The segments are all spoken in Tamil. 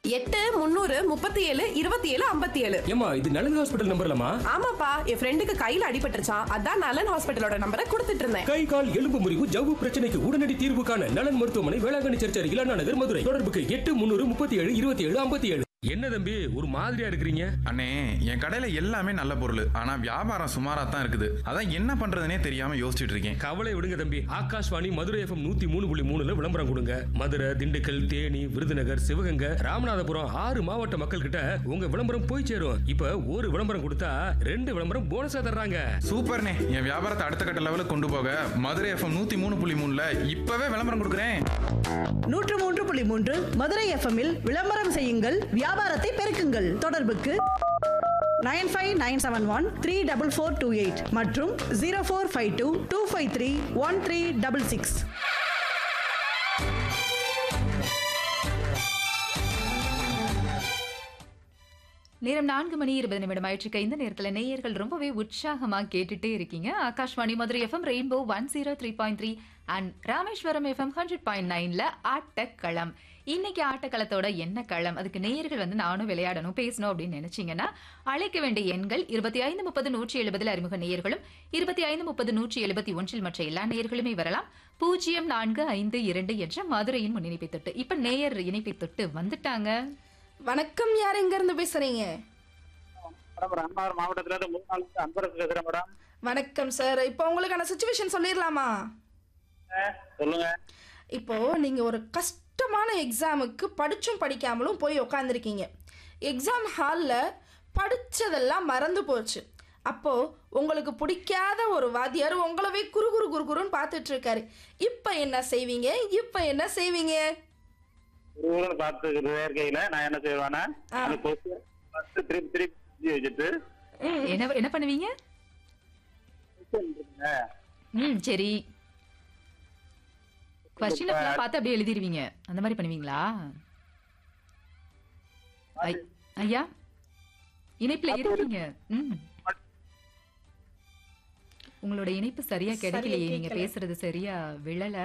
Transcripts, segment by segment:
எட்டு முந்நூறு முப்பத்தி ஏழு இருபத்தி ஏழு ஐம்பத்தி ஏழு ஏமா இது நலன் ஹாஸ்பிட்டல் நம்பர்லமா ஆமாப்பா என் ஃப்ரெண்டுக்கு கையில அடிபட்டுருச்சான் அதான் நலன் ஹாஸ்பிட்டலோட நம்பரை கொடுத்துட்டு இருந்தேன் கை கால் எலும்பு முறிவு ஜவ்வு பிரச்சனைக்கு உடனடி தீர்வு காண நலன் மருத்துவமனை வேளாங்கண்ணி சர்ச் அருகில் அண்ணா நகர் மதுரை தொடர்புக்கு எட்டு முன்னூறு முப்பத்தி ஏழு இருபத்தி ஏழு ஐம்பத்தி ஏழு என்ன தம்பி ஒரு மாதிரியா இருக்கிறீங்க அண்ணே என் கடையில எல்லாமே நல்ல பொருள் ஆனா வியாபாரம் சுமாரா தான் இருக்குது அதான் என்ன பண்றதுனே தெரியாம யோசிச்சுட்டு இருக்கேன் கவலை விடுங்க தம்பி ஆகாஷ்வாணி மதுரை எஃப்எம் நூத்தி மூணு புள்ளி மூணுல விளம்பரம் கொடுங்க மதுரை திண்டுக்கல் தேனி விருதுநகர் சிவகங்கை ராமநாதபுரம் ஆறு மாவட்ட மக்கள் கிட்ட உங்க விளம்பரம் போய் சேரும் இப்ப ஒரு விளம்பரம் கொடுத்தா ரெண்டு விளம்பரம் போனஸா தர்றாங்க சூப்பர்ண்ணே என் வியாபாரத்தை அடுத்த கட்ட லெவலுக்கு கொண்டு போக மதுரை எஃப்எம் நூத்தி மூணு புள்ளி மூணுல இப்பவே விளம்பரம் கொடுக்குறேன் நூற்று மூன்று புள்ளி மூன்று மதுரை எஃப்எம்மில் விளம்பரம் செய்யுங்கள் வியாபாரத்தை பெருக்குங்கள் தொடர்புக்கு nine five nine seven one three double four two eight மற்றும் zero four five two two five three one three double six நேரம் நான்கு மணி இருபது நிமிடம் ஆயிடுச்சு இந்த நேரத்துல நேயர்கள் ரொம்பவே உற்சாகமா கேட்டுட்டே இருக்கீங்க Akashvani Madurai F M rainbow one zero three point three and Rameswaram F M hundred point நைன்ல ஆட்டக்களம் இன்னைக்கு ஆட்டக்களத்தோட என்ன களம் அதுக்கு நேயர்கள் வந்து நானும் விளையாடணும் பேசணும் அப்படின்னு நினைச்சீங்கன்னா அழைக்க வேண்டிய எண்கள் இருபத்தி ஐந்து முப்பது நூற்றி எழுபதில் அறிமுக நேயர்களும் இருபத்தி ஐந்து முப்பது நூற்றி எழுபத்தி ஒன்றில் மற்ற எல்லா நேயர்களுமே வரலாம் பூஜ்ஜியம் நான்கு ஐந்து இரண்டு என்ற மதுரையின் முன்னிணைப்பை தொட்டு இப்ப நேயர் இணைப்பை தொட்டு வந்துட்டாங்க வணக்கம் யார் எங்க இருந்து பேசுறீங்க மேடம் ராமநாதபுரம் மாவட்டத்துல இருந்து மூணு நாள் அன்பரசு பேசுறேன் மேடம் வணக்கம் சார் இப்போ உங்களுக்கான சுச்சுவேஷன் சொல்லிடலாமா சொல்லுங்க இப்போ நீங்க ஒரு கஷ்டமான எக்ஸாமுக்கு படிச்சும் படிக்காமலும் போய் உக்காந்துருக்கீங்க எக்ஸாம் ஹாலில் படிச்சதெல்லாம் மறந்து போச்சு அப்போ உங்களுக்கு பிடிக்காத ஒரு வாத்தியார் உங்களவே குறு குறு குறு குருன்னு பார்த்துட்டு இருக்காரு இப்போ என்ன செய்வீங்க இப்போ என்ன செய்வீங்க ஒரு ஊருன்னு பார்த்துக்கிட்டு இருக்கையில நான் என்ன செய்வேன்னா ஆ. அந்த கொஸ்டின் ஃபர்ஸ்ட் திருப்பி திருப்பி எழுதி வச்சுட்டு என்ன என்ன பண்ணுவீங்க question இருக்குங்க. ம் சரி கொஸ்டின் ஃபுல்லா பார்த்து அப்படியே எழுதிருவீங்க அந்த மாதிரி பண்ணுவீங்களா ஐ- ஐயா இணைப்புல இருக்கீங்க ம் உங்களோட இணைப்பு சரியா கிடைக்கலையே நீங்க கேட்கல. பேசுறது சரியா விழல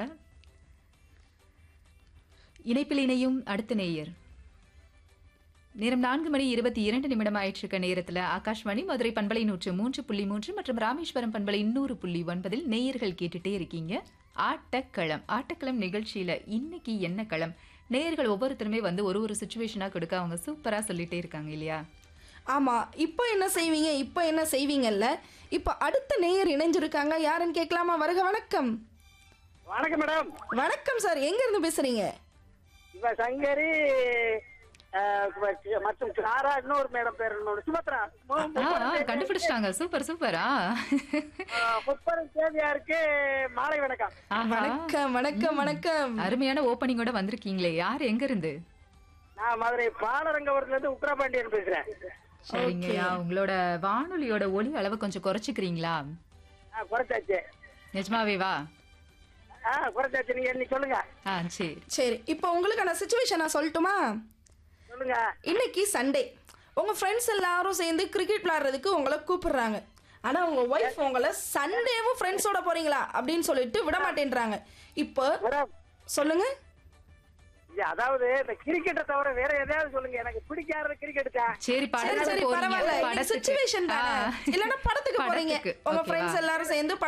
இணைப்பில் இணையும் அடுத்த நேயர் நேரம் நான்கு மணி இருபத்தி இரண்டு நிமிடம் ஆயிட்டிருக்க நேரத்துல ஆகாஷ்வாணி மதுரை பண்பலை நூற்று மூன்று புள்ளி மூன்று மற்றும் ராமேஸ்வரம் பண்பலை நூறு புள்ளி ஒன்பதில் நேயர்கள் கேட்டுட்டே இருக்கீங்க ஆட்டக்களம் ஆட்டக்களம் நிகழ்ச்சியில இன்னைக்கு என்ன களம் நேயர்கள் ஒவ்வொருத்தருமே வந்து ஒரு ஒரு சுச்சுவேஷனா கொடுக்க அவங்க சூப்பரா சொல்லிட்டே இருக்காங்க இல்லையா ஆமாம் இப்போ என்ன செய்வீங்க இப்போ என்ன செய்வீங்கல்ல இப்போ அடுத்த நேயர் இணைஞ்சிருக்காங்க யாருன்னு கேட்கலாமா வருக வணக்கம் வணக்கம் மேடம் வணக்கம் சார் எங்க இருந்து பேசுறீங்க இப்ப சங்கரி அஹ், மற்றும் கிளாரா இன்னொரு மேடம் பேர் என்னோட சுமத்ரா ஆ, ஆ, கண்டுபிடிச்சிட்டாங்க சூப்பர் சூப்பரா முப்பது தேதியாருக்கு மாலை வணக்கம் ஆஹா. வணக்கம் வணக்கம் வணக்கம் அருமையான ஓப்பனிங்கோட வந்திருக்கீங்களே யார் எங்க இருந்து நான் மதுரை பாலரங்கபுரத்துல இருந்து உத்தரபாண்டியன் பேசுறேன் சரிங்கய்யா உங்களோட வானொலியோட ஒலி அளவு கொஞ்சம் குறைச்சிக்கிறீங்களா ஆ, குறைச்சாச்சு நிஜமாவே வா ஆ குறைச்சாச்சு நீங்க நீ சொல்லுங்க ஆ சரி சரி இப்போ உங்களுக்கான சுச்சுவேஷன் நான் சொல்லட்டுமா சொல்லுங்க இன்னைக்கு சண்டே உங்க ஃப்ரெண்ட்ஸ் எல்லாரும் சேர்ந்து கிரிக்கெட் விளையாடுறதுக்கு உங்களை கூப்பிடுறாங்க ஆனா உங்க ஒய்ஃப் உங்களை சண்டேவும் ஃப்ரெண்ட்ஸோட போறீங்களா அப்படின்னு சொல்லிட்டு விட மாட்டேன்றாங்க இப்போ மேடம் சொல்லுங்க இது அதாவது இந்த கிரிக்கெட்டை தவிர வேற எதையாவது சொல்லுங்க எனக்கு பிடிக்காத கிரிக்கெட் தான் சரி சரி படத்துக்கு சரி போறீங்க பரவாயில்ல படத்துக்கு சுச்சுவேஷன் தானே ஆ. இல்லனா படத்துக்கு போறீங்க படத்துக்கு, உங்க ஓகேவா? ஃப்ரெண்ட்ஸ் எல்லாரும் சேர்ந்து